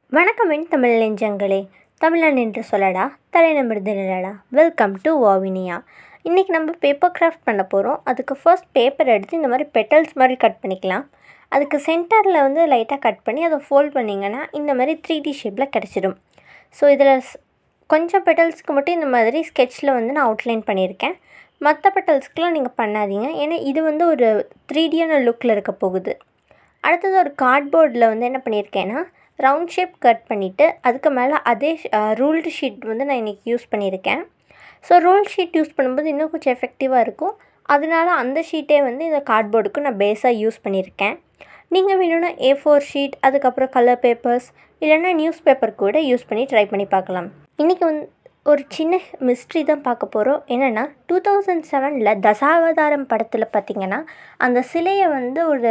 வணக்கம் என் தமிழ் நெஞ்சங்களே தமிழன் என்று சொல்லடா தலைநிமிர்ந்து நில்லடா வெல்கம் டு வாவினியா இன்றைக்கி நம்ம பேப்பர் கிராஃப்ட் பண்ண போகிறோம் அதுக்கு ஃபர்ஸ்ட் பேப்பர் எடுத்து இந்த மாதிரி பெட்டல்ஸ் மாதிரி கட் பண்ணிக்கலாம் அதுக்கு சென்டரில் வந்து லைட்டாக கட் பண்ணி அதை ஃபோல்ட் பண்ணிங்கன்னா இந்த மாதிரி த்ரீ டி ஷேப்பில் கிடச்சிடும் ஸோ இதில் கொஞ்சம் பெட்டல்ஸ்க்கு மட்டும் இந்த மாதிரி ஸ்கெட்சில் வந்து நான் அவுட்லைன் பண்ணியிருக்கேன் மற்ற பெட்டல்ஸ்க்கெலாம் நீங்கள் பண்ணாதீங்க ஏன்னா இது வந்து ஒரு த்ரீ டியான லுக்கில் இருக்க போகுது அடுத்தது ஒரு கார்ட்போர்டில் வந்து என்ன பண்ணியிருக்கேன்னா ரவுண்ட் ஷேப் கட் பண்ணிவிட்டு அதுக்கு மேலே அதே ரூல்டு ஷீட் வந்து நான் இன்றைக்கி யூஸ் பண்ணியிருக்கேன் ஸோ ரூல் ஷீட் யூஸ் பண்ணும்போது இன்னும் கொஞ்சம் எஃபெக்டிவாக இருக்கும் அதனால அந்த ஷீட்டே வந்து இந்த கார்ட்போர்டுக்கு நான் பேஸாக யூஸ் பண்ணியிருக்கேன் நீங்கள் வேணும்னா ஏ ஃபோர் ஷீட் அதுக்கப்புறம் கலர் பேப்பர்ஸ் இல்லைன்னா நியூஸ் பேப்பர் கூட யூஸ் பண்ணி ட்ரை பண்ணி பார்க்கலாம் இன்றைக்கி வந்து ஒரு சின்ன மிஸ்ட்ரி தான் பார்க்க போகிறோம் என்னென்னா டூ தௌசண்ட் செவனில் தசாவதாரம் படத்தில் பார்த்திங்கன்னா அந்த சிலையை வந்து ஒரு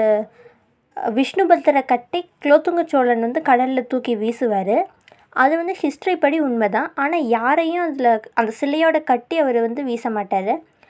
விஷ்ணு பக்தரை கட்டி குலோத்துங்க சோழன் வந்து கடலில் தூக்கி வீசுவார் அது வந்து ஹிஸ்ட்ரி படி உண்மை தான் ஆனால் யாரையும் அதில் அந்த சிலையோட கட்டி அவர் வந்து வீச மாட்டார்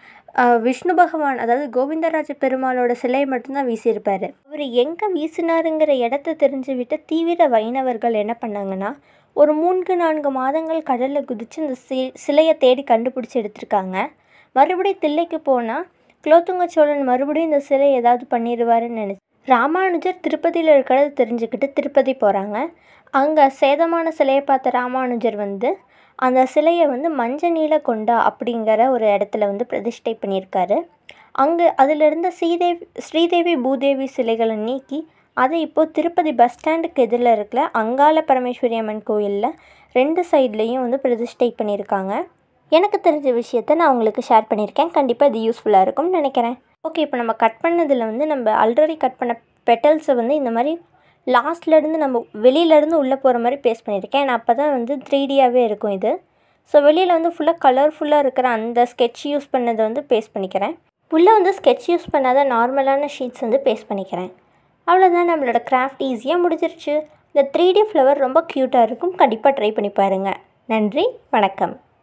விஷ்ணு பகவான் அதாவது கோவிந்தராஜ பெருமாளோட சிலையை மட்டும்தான் வீசியிருப்பார் அவர் எங்கே வீசினாருங்கிற இடத்த தெரிஞ்சுவிட்டு தீவிர வைணவர்கள் என்ன பண்ணாங்கன்னா ஒரு மூன்று நான்கு மாதங்கள் கடலில் குதித்து இந்த சி சிலையை தேடி கண்டுபிடிச்சி எடுத்திருக்காங்க மறுபடியும் தில்லைக்கு போனால் குலோத்துங்க சோழன் மறுபடியும் இந்த சிலை ஏதாவது பண்ணிடுவாருன்னு நினச்சி ராமானுஜர் திருப்பதியில் இருக்கிறது தெரிஞ்சுக்கிட்டு திருப்பதி போகிறாங்க அங்கே சேதமான சிலையை பார்த்த ராமானுஜர் வந்து அந்த சிலையை வந்து மஞ்ச நீல கொண்டா அப்படிங்கிற ஒரு இடத்துல வந்து பிரதிஷ்டை பண்ணியிருக்காரு அங்கே அதில் இருந்த ஸ்ரீதேவி ஸ்ரீதேவி பூதேவி சிலைகளை நீக்கி அதை இப்போது திருப்பதி பஸ் ஸ்டாண்டுக்கு எதிரில் இருக்கிற அங்காள பரமேஸ்வரி அம்மன் கோயிலில் ரெண்டு சைட்லேயும் வந்து பிரதிஷ்டை பண்ணியிருக்காங்க எனக்கு தெரிஞ்ச விஷயத்த நான் உங்களுக்கு ஷேர் பண்ணியிருக்கேன் கண்டிப்பாக இது யூஸ்ஃபுல்லாக இருக்கும்னு நினைக்கிறேன் ஓகே இப்போ நம்ம கட் பண்ணதில் வந்து நம்ம ஆல்ரெடி கட் பண்ண பெட்டல்ஸை வந்து இந்த மாதிரி லாஸ்ட்லேருந்து நம்ம வெளியிலேருந்து உள்ளே போகிற மாதிரி பேஸ்ட் பண்ணியிருக்கேன் ஏன்னா அப்போ தான் வந்து த்ரீ டியாகவே இருக்கும் இது ஸோ வெளியில் வந்து ஃபுல்லாக கலர்ஃபுல்லாக இருக்கிற அந்த ஸ்கெட்ச் யூஸ் பண்ணதை வந்து பேஸ்ட் பண்ணிக்கிறேன் உள்ளே வந்து ஸ்கெட்ச் யூஸ் பண்ணாத நார்மலான ஷீட்ஸ் வந்து பேஸ்ட் பண்ணிக்கிறேன் அவ்வளோதான் நம்மளோட கிராஃப்ட் ஈஸியாக முடிஞ்சிருச்சு இந்த த்ரீ டி ஃப்ளவர் ரொம்ப க்யூட்டாக இருக்கும் கண்டிப்பாக ட்ரை பண்ணி பாருங்கள் நன்றி வணக்கம்